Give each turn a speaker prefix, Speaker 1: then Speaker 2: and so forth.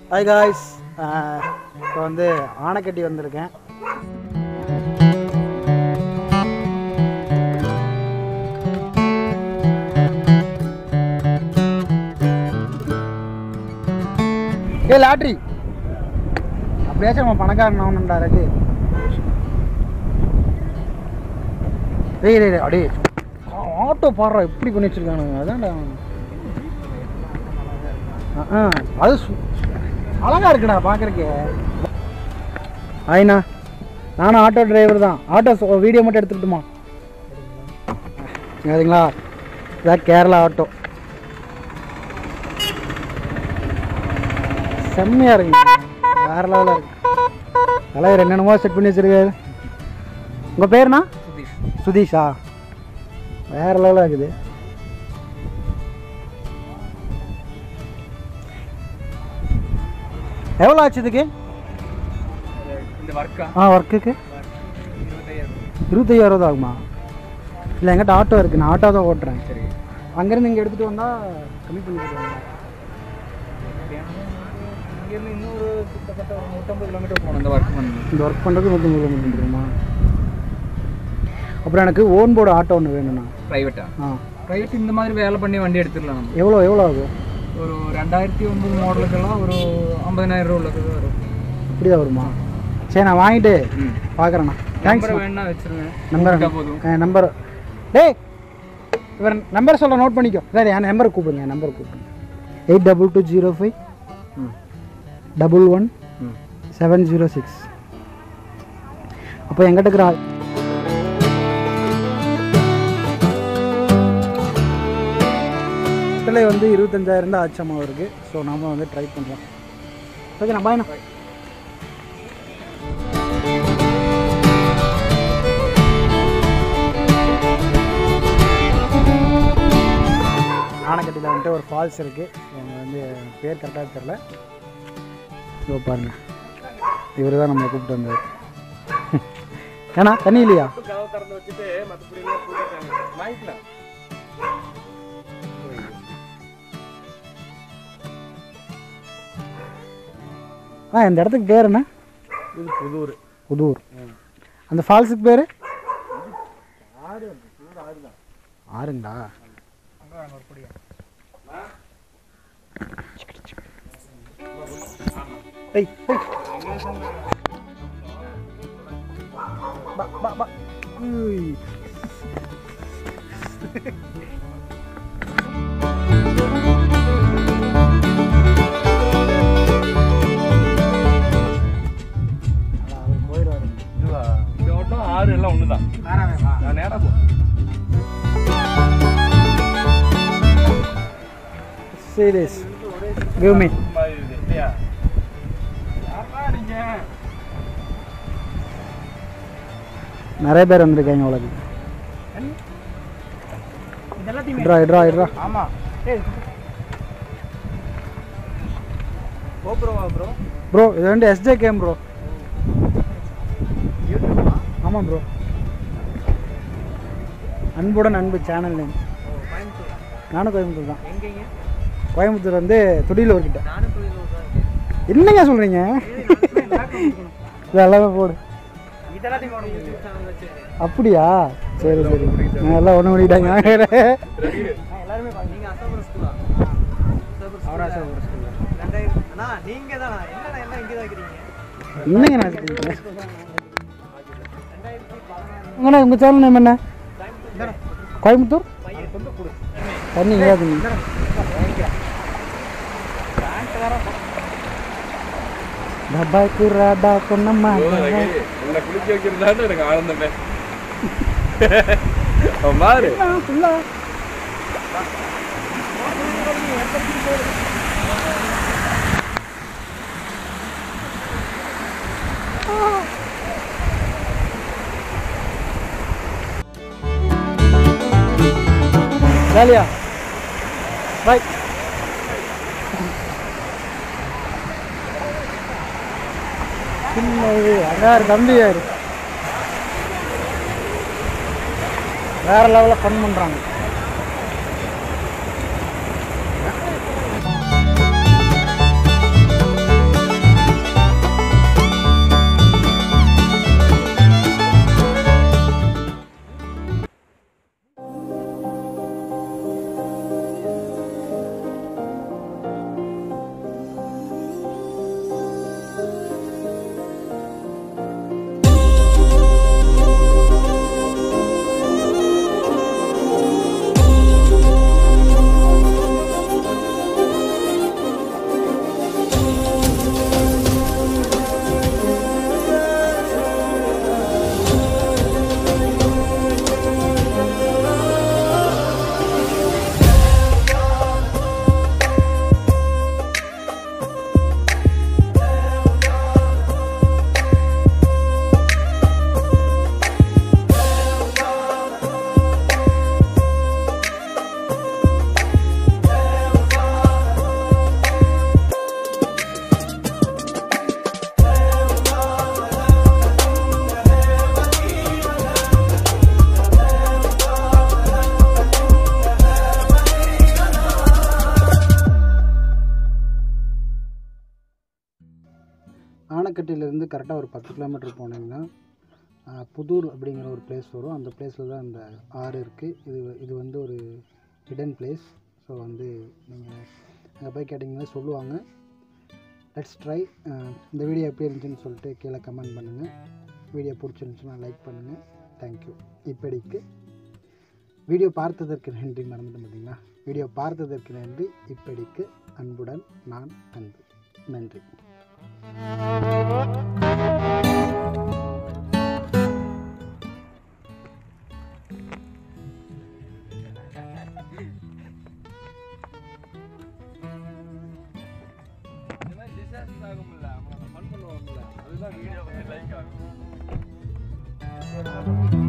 Speaker 1: Hi guys இப்போ வந்து ஆனைக்கட்டி வந்திருக்கேன் ஏ லாட்ரி அப்படியாச்சும் நம்ம பணக்காரன் ஆகணும்டா ரகு டேய் டேய் டேய், அடே ஆட்டோ பாடுறா எப்படி பண்ணி வச்சிருக்கானுங்க அதான்டா ஆ, ஆ அது சு- அழகா இருக்குடா பார்க்கறக்கே ஆயிண்ணா நானும் ஆட்டோ டிரைவர் தான் ஆட்டோ வீடியோ மட்டும் எடுத்துக்கிட்டுமா சரிங்களா இதான் கேரளா ஆட்டோ செம்மையா இருக்குங்க வேற லெவலில் இருக்கு தலைவர் என்னென்னமோ செட் பண்ணி வச்சிருக்காரு உங்கள் பேருண்ணா சுதீஷா வேற லெவலாக இருக்குது எவ்வளோ ஆச்சு இதுக்கு
Speaker 2: இந்த ஒர்க்கா
Speaker 1: ஆ ஒர்க்குக்கு
Speaker 2: இருபத்தையாயிரம்
Speaker 1: இருபத்தையாயிரம் ரூபா ஆகுமா இல்லை எங்கிட்ட ஆட்டோ இருக்குது நான் ஆட்டோ தான் ஓட்டுறேன்
Speaker 2: சரி
Speaker 1: அங்கேருந்து இங்கே எடுத்துகிட்டு வந்தால் கம்மி பண்ணி தருவாங்க
Speaker 2: இங்கேருந்து இன்னொரு கிட்டத்தட்ட ஒரு நூற்றம்பது கிலோமீட்டர் போகணும் இந்த ஒர்க் பண்ணி
Speaker 1: இந்த ஒர்க் பண்ணுறதுக்கு நூற்றி கிலோமீட்டர் வந்துருமா அப்புறம் எனக்கு ஓன் போர்டு ஆட்டோ ஒன்று வேணும்ண்ணா
Speaker 2: ப்ரைவேட்டா
Speaker 1: ஆ
Speaker 2: ப்ரைவேட் இந்த மாதிரி வேலை பண்ணி வண்டி எடுத்துடலாம் நம்ம
Speaker 1: எவ்வளோ எவ்வளோ ஆகும்
Speaker 2: ஒரு ரெண்டாயிரத்தி ஒன்பது மாடலுக்கெல்லாம் ஒரு ஐம்பதனாயிரம் ரூபா உள்ளது வரும்
Speaker 1: இப்படி தான் வருமா சரி நான் வாங்கிட்டு
Speaker 2: ம்
Speaker 1: பார்க்குறேண்ணா தேங்க்ஸ்
Speaker 2: நம்பரை வேணா வச்சிருங்க
Speaker 1: நம்பர்
Speaker 2: கூப்பிட்டா போதும்
Speaker 1: நம்பர் டேய் இவர் நம்பர் சொல்ல நோட் பண்ணிக்கோ சரி என் நம்பர் கூப்பிடுங்க என் நம்பர் கூப்பிடுங்க eight double two zero five
Speaker 2: hmm
Speaker 1: double one
Speaker 2: hmm
Speaker 1: seven zero six அப்போ எங்கிட்ட இருக்கிற ஆள் இதில் வந்து இருபத்தஞ்சாயிரம் தான் ஆச்சமா இருக்குது ஸோ நாம வந்து ட்ரை பண்ணுறோம் ஓகே நான் பாய்ண்ணா ஆனைக்கட்டியில் வந்துட்டு ஒரு ஃபால்ஸ் இருக்குது அவங்க வந்து பேர் கரெக்டாக தெரில இதோ பாருங்க இவர் தான் நம்மளை கூப்பிட்டு வந்தார் ஏண்ணா தண்ணி இல்லையா ஆ இந்த இடத்துக்கு பேர் என்ன
Speaker 2: இது புதூர்
Speaker 1: புதூர் அந்த ஃபால்ஸுக்கு பேர் ஆறுங்களா ஏய் ஏய் பா பா பா உய். அதான், அவர் போயிடுவாரு
Speaker 2: இந்த ஓட்டம் ஆறு எல்லாம் ஒன்று தான்
Speaker 1: நேராவே வா
Speaker 2: நான் நேராக போ
Speaker 1: சீரியஸ் கிவ் மீ
Speaker 2: இல்லையா நீங்கள்
Speaker 1: நிறைய பேர் வந்திருக்காங்க உலகம் இட்ரா இட்ரா இட்ரா
Speaker 2: ஆமாம் கோப்ரோவா ப்ரோ
Speaker 1: ப்ரோ இது வந்து எஸ்ஜே கேம் ப்ரோ ஆமாம் ப்ரோ அன்புடன் அன்பு சேனல் நேம் நானும் கோயம்புத்தூர் தான்
Speaker 2: எங்கேங்க
Speaker 1: கோயம்புத்தூர் வந்து துடியில் கிட்ட
Speaker 2: நானும் தொழில் தான்
Speaker 1: என்னங்க சொல்கிறீங்க இது எல்லாமே போடு
Speaker 2: இதெல்லாத்தையும் போட யூடியூப் சேனல் வச்சு
Speaker 1: அப்படியா சரி சரி நான் எல்லாம் ஒன்று பண்ணிட்டாங்க
Speaker 2: எல்லாருமே நீங்கள் அசாபுரம் ஸ்கூலா
Speaker 1: அவர் அசோகர் ஸ்கூலில்
Speaker 2: ரெண்டாயிரம் அண்ணா நீங்கள் தானா என்னண்ணா எல்லாம் இங்கே தான் இருக்கிறீங்க
Speaker 1: என்னங்க நான் சொல்லிட்டேன் உங்கண்ணா உங்கள் சேனல் நேம் என்ன கோயம்புத்தூர் தண்ணி ஏதுங்க டபாய்க்கு ராடா பொண்ணம்மா
Speaker 2: உன்னை குளிக்க வைக்கிறதான்னு எனக்கு ஆனந்தமே மாறு
Speaker 1: ஜாலியா பாய் சின்னது அங்காரு தம்பி யாரு வேற லெவலில் ஃபன் பண்ணுறாங்க மணக்கட்டிலேருந்து கரெக்டாக ஒரு பத்து கிலோமீட்டர் போனீங்கன்னா ஆஹ், புதூர் அப்படிங்கிற ஒரு பிளேஸ் வரும் அந்த பிளேஸில் தான் இந்த ஆறு இருக்குது இது இது வந்து ஒரு ஹிடன் பிளேஸ் ஸோ வந்து நீங்கள் அங்கே போய் கேட்டிங்கன்னா சொல்லுவாங்க லெட்ஸ் ட்ரை இந்த வீடியோ எப்படி இருந்துச்சுன்னு சொல்லிட்டு கீழே கமெண்ட் பண்ணுங்கள் வீடியோ பிடிச்சிருந்துச்சுன்னா லைக் பண்ணுங்கள் தேங்க்யூ இப்படிக்கு வீடியோ பார்த்ததற்கு நன்றி மறந்துட்டு பார்த்தீங்களா வீடியோ பார்த்ததற்கு நன்றி இப்படிக்கு அன்புடன் நான் அன்பு நன்றி
Speaker 2: இந்த மாதிரி டிசாஸ்டர் ஆகும்ல அவங்க ஃபன் பண்ணுவாங்கல்ல அதுதான் வீடியோ லைக் ஆகும்